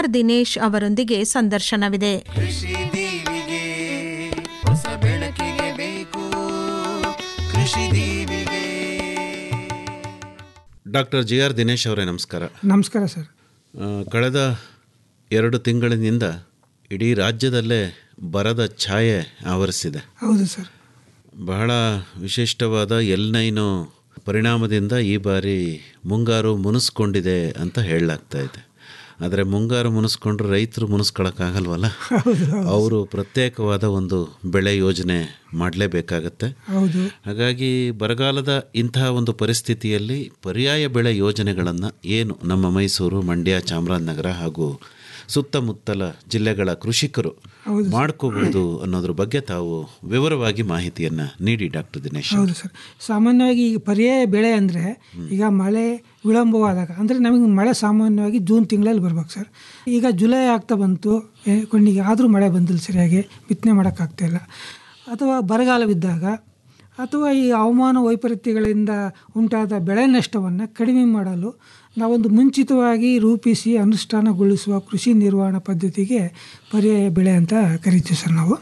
ಜೋಹರ್ ದಿನೇಶ್ ಅವರೊಂದಿಗೆ ಸಂದರ್ಶನವಿದೆ ಕೃಷಿ ದೀವಿಗೆ ಹೊಸ ಬೆಳಕಿಗೆ ಬೇಕು ಕೃಷಿ ದೀವಿಗೆ ಡಾಕ್ಟರ್ ಜಿ ಆರ್ ದಿನೇಶ್ ಅವರೇ ನಮಸ್ಕಾರ ನಮಸ್ಕಾರ ಸರ್ ಆ, ಕಳೆದ ಎರಡು ತಿಂಗಳಿನಿಂದ ಇಡೀ ರಾಜ್ಯದಲ್ಲೇ ಬರದ ಛಾಯೆ ಆವರಿಸಿದೆ ಹೌದು ಸರ್ ಬಹಳ ವಿಶಿಷ್ಟವಾದ ಎಲ್ನೈನು ಪರಿಣಾಮದಿಂದ ಈ ಬಾರಿ ಮುಂಗಾರು ಮುನಿಸ್ಕೊಂಡಿದೆ ಅಂತ ಹೇಳಲಾಗ್ತಾ ಇದೆ ಆದರೆ ಮುಂಗಾರು ಮುನಿಸ್ಕೊಂಡ್ರೆ ರೈತರು ಮುನಿಸ್ಕೊಳಕ್ಕಾಗಲ್ವಲ್ಲ ಅವರು ಪ್ರತ್ಯೇಕವಾದ ಒಂದು ಬೆಳೆ ಯೋಜನೆ ಮಾಡಲೇಬೇಕಾಗತ್ತೆ ಹೌದು ಹಾಗಾಗಿ ಬರಗಾಲದ ಇಂತಹ ಒಂದು ಪರಿಸ್ಥಿತಿಯಲ್ಲಿ ಪರ್ಯಾಯ ಬೆಳೆ ಯೋಜನೆಗಳನ್ನು ಏನು ನಮ್ಮ ಮೈಸೂರು ಮಂಡ್ಯ ಚಾಮರಾಜನಗರ ಹಾಗೂ ಸುತ್ತಮುತ್ತಲ ಜಿಲ್ಲೆಗಳ ಕೃಷಿಕರು ಮಾಡ್ಕೋಬಹುದು ಅನ್ನೋದ್ರ ಬಗ್ಗೆ ತಾವು ವಿವರವಾಗಿ ಮಾಹಿತಿಯನ್ನು ನೀಡಿ ಡಾಕ್ಟರ್ ದಿನೇಶ್ ಹೌದು ಸರ್ ಸಾಮಾನ್ಯವಾಗಿ ಈಗ ಪರ್ಯಾಯ ಬೆಳೆ ಅಂದರೆ ಈಗ ಮಳೆ ವಿಳಂಬವಾದಾಗ ಅಂದರೆ ನಮಗೆ ಮಳೆ ಸಾಮಾನ್ಯವಾಗಿ ಜೂನ್ ತಿಂಗಳಲ್ಲಿ ಬರ್ಬೇಕು ಸರ್ ಈಗ ಜುಲೈ ಆಗ್ತಾ ಬಂತು ಏ, ಕಣ್ಣಿಗೆ ಆದರೂ ಮಳೆ ಬಂದಿಲ್ಲ ಸರಿಯಾಗಿ ಬಿತ್ತನೆ ಮಾಡೋಕ್ಕಾಗ್ತಾಯಿಲ್ಲ ಅಥವಾ ಬರಗಾಲವಿದ್ದಾಗ ಅಥವಾ ಈ ಹವಾಮಾನ ವೈಪರೀತ್ಯಗಳಿಂದ ಉಂಟಾದ ಬೆಳೆ ನಷ್ಟವನ್ನು ಕಡಿಮೆ ಮಾಡಲು ನಾವೊಂದು ಮುಂಚಿತವಾಗಿ ರೂಪಿಸಿ ಅನುಷ್ಠಾನಗೊಳಿಸುವ ಕೃಷಿ ನಿರ್ವಹಣಾ ಪದ್ಧತಿಗೆ ಪರ್ಯಾಯ ಬೆಳೆ ಅಂತ ಕರಿತೀವಿ ಸರ್ ನಾವು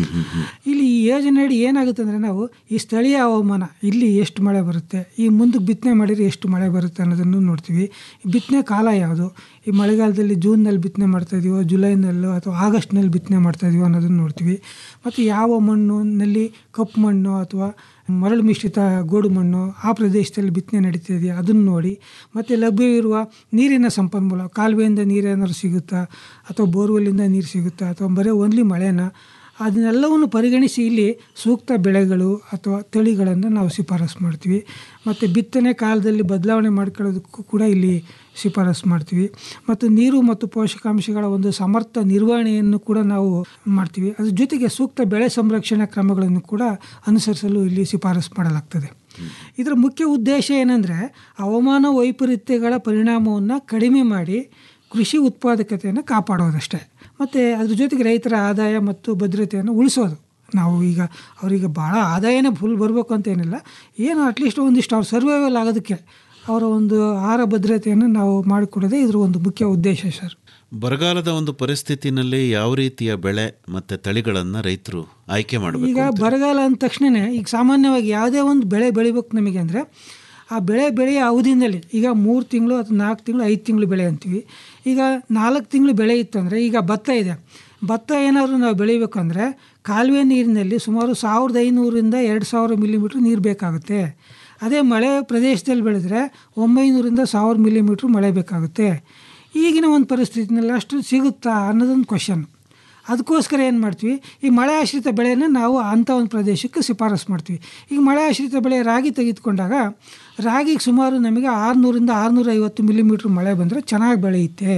ಇಲ್ಲಿ ಈ ಯೋಜನೆಯಡಿ ಏನಾಗುತ್ತೆ ಅಂದರೆ ನಾವು ಈ ಸ್ಥಳೀಯ ಹವಾಮಾನ ಇಲ್ಲಿ ಎಷ್ಟು ಮಳೆ ಬರುತ್ತೆ ಈ ಮುಂದಕ್ಕೆ ಬಿತ್ತನೆ ಮಾಡಿದರೆ ಎಷ್ಟು ಮಳೆ ಬರುತ್ತೆ ಅನ್ನೋದನ್ನು ನೋಡ್ತೀವಿ ಬಿತ್ತನೆ ಕಾಲ ಯಾವುದು ಈ ಮಳೆಗಾಲದಲ್ಲಿ ಜೂನ್ನಲ್ಲಿ ಬಿತ್ತನೆ ಮಾಡ್ತಾ ಇದೀವೋ ಜುಲೈನಲ್ಲೋ ಅಥವಾ ಆಗಸ್ಟ್ನಲ್ಲಿ ಬಿತ್ತನೆ ಮಾಡ್ತಾ ಇದೀವೋ ಅನ್ನೋದನ್ನು ನೋಡ್ತೀವಿ ಮತ್ತು ಯಾವ ಮಣ್ಣಿನಲ್ಲಿ ಕಪ್ಪು ಮಣ್ಣು ಅಥವಾ ಮರಳು ಮಿಶ್ರಿತ ಗೋಡು ಮಣ್ಣು ಆ ಪ್ರದೇಶದಲ್ಲಿ ಬಿತ್ತನೆ ನಡೀತಾ ಇದೆಯಾ ಅದನ್ನು ನೋಡಿ ಮತ್ತು ಲಭ್ಯವಿರುವ ನೀರಿನ ಸಂಪನ್ಮೂಲ ಕಾಲುವೆಯಿಂದ ನೀರೇನಾದ್ರು ಸಿಗುತ್ತಾ ಅಥವಾ ಬೋರ್ವೆಲ್ಲಿಂದ ನೀರು ಸಿಗುತ್ತಾ ಅಥವಾ ಬರೀ ಓನ್ಲಿ ಮಳೆನ ಅದನ್ನೆಲ್ಲವನ್ನು ಪರಿಗಣಿಸಿ ಇಲ್ಲಿ ಸೂಕ್ತ ಬೆಳೆಗಳು ಅಥವಾ ತಳಿಗಳನ್ನು ನಾವು ಶಿಫಾರಸು ಮಾಡ್ತೀವಿ ಮತ್ತು ಬಿತ್ತನೆ ಕಾಲದಲ್ಲಿ ಬದಲಾವಣೆ ಮಾಡ್ಕೊಳ್ಳೋದಕ್ಕೂ ಕೂಡ ಇಲ್ಲಿ ಶಿಫಾರಸು ಮಾಡ್ತೀವಿ ಮತ್ತು ನೀರು ಮತ್ತು ಪೋಷಕಾಂಶಗಳ ಒಂದು ಸಮರ್ಥ ನಿರ್ವಹಣೆಯನ್ನು ಕೂಡ ನಾವು ಮಾಡ್ತೀವಿ ಅದ್ರ ಜೊತೆಗೆ ಸೂಕ್ತ ಬೆಳೆ ಸಂರಕ್ಷಣಾ ಕ್ರಮಗಳನ್ನು ಕೂಡ ಅನುಸರಿಸಲು ಇಲ್ಲಿ ಶಿಫಾರಸು ಮಾಡಲಾಗ್ತದೆ ಇದರ ಮುಖ್ಯ ಉದ್ದೇಶ ಏನಂದರೆ ಹವಾಮಾನ ವೈಪರೀತ್ಯಗಳ ಪರಿಣಾಮವನ್ನು ಕಡಿಮೆ ಮಾಡಿ ಕೃಷಿ ಉತ್ಪಾದಕತೆಯನ್ನು ಕಾಪಾಡೋದಷ್ಟೇ ಮತ್ತು ಅದ್ರ ಜೊತೆಗೆ ರೈತರ ಆದಾಯ ಮತ್ತು ಭದ್ರತೆಯನ್ನು ಉಳಿಸೋದು ನಾವು ಈಗ ಅವರಿಗೆ ಭಾಳ ಆದಾಯನೇ ಫುಲ್ ಬರಬೇಕು ಅಂತ ಏನಿಲ್ಲ ಏನು ಅಟ್ಲೀಸ್ಟ್ ಒಂದಿಷ್ಟು ಅವ್ರು ಸರ್ವೈವಲ್ ಆಗೋದಕ್ಕೆ ಅವರ ಒಂದು ಆಹಾರ ಭದ್ರತೆಯನ್ನು ನಾವು ಮಾಡಿಕೊಡೋದೇ ಇದ್ರ ಒಂದು ಮುಖ್ಯ ಉದ್ದೇಶ ಸರ್ ಬರಗಾಲದ ಒಂದು ಪರಿಸ್ಥಿತಿನಲ್ಲಿ ಯಾವ ರೀತಿಯ ಬೆಳೆ ಮತ್ತು ತಳಿಗಳನ್ನು ರೈತರು ಆಯ್ಕೆ ಮಾಡಬೇಕು ಈಗ ಬರಗಾಲ ಅಂದ ತಕ್ಷಣವೇ ಈಗ ಸಾಮಾನ್ಯವಾಗಿ ಯಾವುದೇ ಒಂದು ಬೆಳೆ ಬೆಳಿಬೇಕು ನಮಗೆ ಅಂದರೆ ಆ ಬೆಳೆ ಬೆಳೆಯ ಅವಧಿನಲ್ಲಿ ಈಗ ಮೂರು ತಿಂಗಳು ಅಥವಾ ನಾಲ್ಕು ತಿಂಗಳು ಐದು ತಿಂಗಳು ಬೆಳೆ ಅಂತೀವಿ ಈಗ ನಾಲ್ಕು ತಿಂಗಳು ಬೆಳೆ ಇತ್ತು ಅಂದರೆ ಈಗ ಭತ್ತ ಇದೆ ಭತ್ತ ಏನಾದರೂ ನಾವು ಬೆಳಿಬೇಕಂದ್ರೆ ಕಾಲುವೆ ನೀರಿನಲ್ಲಿ ಸುಮಾರು ಸಾವಿರದ ಐನೂರಿಂದ ಎರಡು ಸಾವಿರ ಮಿಲಿಮೀಟ್ರ್ ನೀರು ಬೇಕಾಗುತ್ತೆ ಅದೇ ಮಳೆ ಪ್ರದೇಶದಲ್ಲಿ ಬೆಳೆದ್ರೆ ಒಂಬೈನೂರಿಂದ ಸಾವಿರ ಮಿಲಿಮೀಟ್ರ್ ಮಳೆ ಬೇಕಾಗುತ್ತೆ ಈಗಿನ ಒಂದು ಪರಿಸ್ಥಿತಿನಲ್ಲಿ ಅಷ್ಟು ಸಿಗುತ್ತಾ ಅನ್ನೋದೊಂದು ಕ್ವಶನ್ ಅದಕ್ಕೋಸ್ಕರ ಏನು ಮಾಡ್ತೀವಿ ಈ ಮಳೆ ಆಶ್ರಿತ ಬೆಳೆನ ನಾವು ಅಂಥ ಒಂದು ಪ್ರದೇಶಕ್ಕೆ ಶಿಫಾರಸು ಮಾಡ್ತೀವಿ ಈಗ ಮಳೆ ಆಶ್ರಿತ ಬೆಳೆ ರಾಗಿ ತೆಗೆದುಕೊಂಡಾಗ ರಾಗಿಗೆ ಸುಮಾರು ನಮಗೆ ಆರುನೂರಿಂದ ಆರುನೂರೈವತ್ತು ಮಿಲಿಮೀಟ್ರ್ ಮಳೆ ಬಂದರೆ ಚೆನ್ನಾಗಿ ಬೆಳೆಯುತ್ತೆ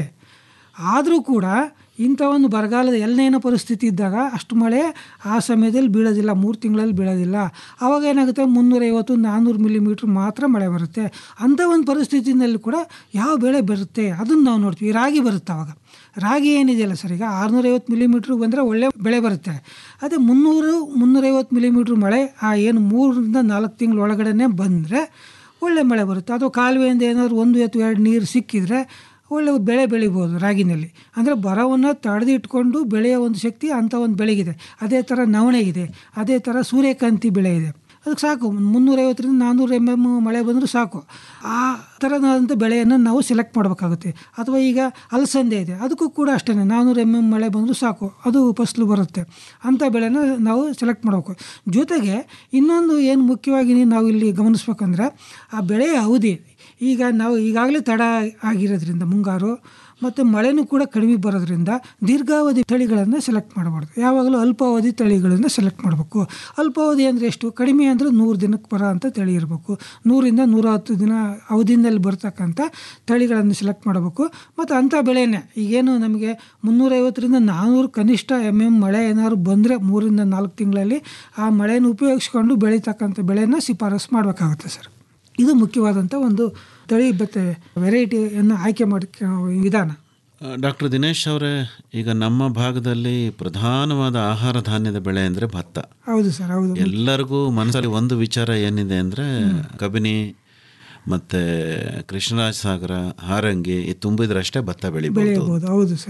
ಆದರೂ ಕೂಡ ಇಂಥ ಒಂದು ಬರಗಾಲದ ಎಲ್ಲೇನೋ ಪರಿಸ್ಥಿತಿ ಇದ್ದಾಗ ಅಷ್ಟು ಮಳೆ ಆ ಸಮಯದಲ್ಲಿ ಬೀಳೋದಿಲ್ಲ ಮೂರು ತಿಂಗಳಲ್ಲಿ ಬೀಳೋದಿಲ್ಲ ಆವಾಗ ಏನಾಗುತ್ತೆ ಮುನ್ನೂರೈವತ್ತು ನಾನ್ನೂರು ಮಿಲಿಮೀಟ್ರ್ ಮಾತ್ರ ಮಳೆ ಬರುತ್ತೆ ಅಂಥ ಒಂದು ಪರಿಸ್ಥಿತಿನಲ್ಲಿ ಕೂಡ ಯಾವ ಬೆಳೆ ಬರುತ್ತೆ ಅದನ್ನು ನಾವು ನೋಡ್ತೀವಿ ರಾಗಿ ಬರುತ್ತೆ ಆವಾಗ ರಾಗಿ ಏನಿದೆಯಲ್ಲ ಸರ್ ಈಗ ಆರುನೂರೈವತ್ತು ಮಿಲಿಮೀಟ್ರ್ ಬಂದರೆ ಒಳ್ಳೆ ಬೆಳೆ ಬರುತ್ತೆ ಅದೇ ಮುನ್ನೂರು ಮುನ್ನೂರೈವತ್ತು ಮಿಲಿಮೀಟ್ರ್ ಮಳೆ ಆ ಏನು ಮೂರರಿಂದ ನಾಲ್ಕು ತಿಂಗಳ ಒಳಗಡೆ ಬಂದರೆ ಒಳ್ಳೆ ಮಳೆ ಬರುತ್ತೆ ಅಥವಾ ಕಾಲುವೆಯಿಂದ ಏನಾದರೂ ಒಂದು ಅಥವಾ ಎರಡು ನೀರು ಸಿಕ್ಕಿದರೆ ಒಳ್ಳೆ ಬೆಳೆ ಬೆಳಿಬೋದು ರಾಗಿನಲ್ಲಿ ಅಂದರೆ ಬರವನ್ನು ತಡೆದಿಟ್ಕೊಂಡು ಬೆಳೆಯೋ ಒಂದು ಶಕ್ತಿ ಅಂಥ ಒಂದು ಬೆಳೆಗಿದೆ ಅದೇ ಥರ ನವಣೆಗಿದೆ ಅದೇ ಥರ ಸೂರ್ಯಕಾಂತಿ ಬೆಳೆ ಇದೆ ಅದಕ್ಕೆ ಸಾಕು ಮುನ್ನೂರೈವತ್ತರಿಂದ ನಾನ್ನೂರು ಎಮ್ ಎಮ್ ಮಳೆ ಬಂದರೂ ಸಾಕು ಆ ಥರದಂಥ ಬೆಳೆಯನ್ನು ನಾವು ಸೆಲೆಕ್ಟ್ ಮಾಡಬೇಕಾಗುತ್ತೆ ಅಥವಾ ಈಗ ಅಲಸಂದೆ ಇದೆ ಅದಕ್ಕೂ ಕೂಡ ಅಷ್ಟೇ ನಾನ್ನೂರು ಎಮ್ ಎಮ್ ಮಳೆ ಬಂದರೂ ಸಾಕು ಅದು ಫಸಲು ಬರುತ್ತೆ ಅಂಥ ಬೆಳೆನ ನಾವು ಸೆಲೆಕ್ಟ್ ಮಾಡಬೇಕು ಜೊತೆಗೆ ಇನ್ನೊಂದು ಏನು ಮುಖ್ಯವಾಗಿ ನಾವು ಇಲ್ಲಿ ಗಮನಿಸ್ಬೇಕಂದ್ರೆ ಆ ಬೆಳೆಯ ಅವಧಿ ಈಗ ನಾವು ಈಗಾಗಲೇ ತಡ ಆಗಿರೋದ್ರಿಂದ ಮುಂಗಾರು ಮತ್ತು ಮಳೆನೂ ಕೂಡ ಕಡಿಮೆ ಬರೋದ್ರಿಂದ ದೀರ್ಘಾವಧಿ ತಳಿಗಳನ್ನು ಸೆಲೆಕ್ಟ್ ಮಾಡಬಾರ್ದು ಯಾವಾಗಲೂ ಅಲ್ಪಾವಧಿ ತಳಿಗಳನ್ನು ಸೆಲೆಕ್ಟ್ ಮಾಡಬೇಕು ಅಲ್ಪಾವಧಿ ಅಂದರೆ ಎಷ್ಟು ಕಡಿಮೆ ಅಂದರೆ ನೂರು ದಿನಕ್ಕೆ ಬರೋ ಅಂಥ ತಳಿ ಇರಬೇಕು ನೂರಿಂದ ನೂರ ಹತ್ತು ದಿನ ಅವಧಿನಲ್ಲಿ ಬರ್ತಕ್ಕಂಥ ತಳಿಗಳನ್ನು ಸೆಲೆಕ್ಟ್ ಮಾಡಬೇಕು ಮತ್ತು ಅಂಥ ಬೆಳೆನೇ ಈಗೇನು ನಮಗೆ ಮುನ್ನೂರೈವತ್ತರಿಂದ ನಾನ್ನೂರು ಕನಿಷ್ಠ ಎಮ್ ಎಮ್ ಮಳೆ ಏನಾದ್ರು ಬಂದರೆ ಮೂರಿಂದ ನಾಲ್ಕು ತಿಂಗಳಲ್ಲಿ ಆ ಮಳೆಯನ್ನು ಉಪಯೋಗಿಸ್ಕೊಂಡು ಬೆಳೀತಕ್ಕಂಥ ಬೆಳೆನ ಶಿಫಾರಸು ಮಾಡಬೇಕಾಗುತ್ತೆ ಸರ್ ಇದು ಮುಖ್ಯವಾದಂಥ ಒಂದು ತಳಿ ಮತ್ತು ವೆರೈಟಿಯನ್ನು ಆಯ್ಕೆ ಮಾಡಿ ವಿಧಾನ ಡಾಕ್ಟರ್ ದಿನೇಶ್ ಅವರೇ ಈಗ ನಮ್ಮ ಭಾಗದಲ್ಲಿ ಪ್ರಧಾನವಾದ ಆಹಾರ ಧಾನ್ಯದ ಬೆಳೆ ಅಂದರೆ ಭತ್ತ ಹೌದು ಸರ್ ಹೌದು ಎಲ್ಲರಿಗೂ ಮನಸ್ಸಲ್ಲಿ ಒಂದು ವಿಚಾರ ಏನಿದೆ ಅಂದರೆ ಕಬಿನಿ ಮತ್ತು ಕೃಷ್ಣರಾಜ ಸಾಗರ ಹಾರಂಗಿ ಇದು ತುಂಬಿದ್ರಷ್ಟೇ ಭತ್ತ ಬೆಳಿಬೋದು ಬೆಳೆಯಬಹುದು ಹೌದು ಸರ್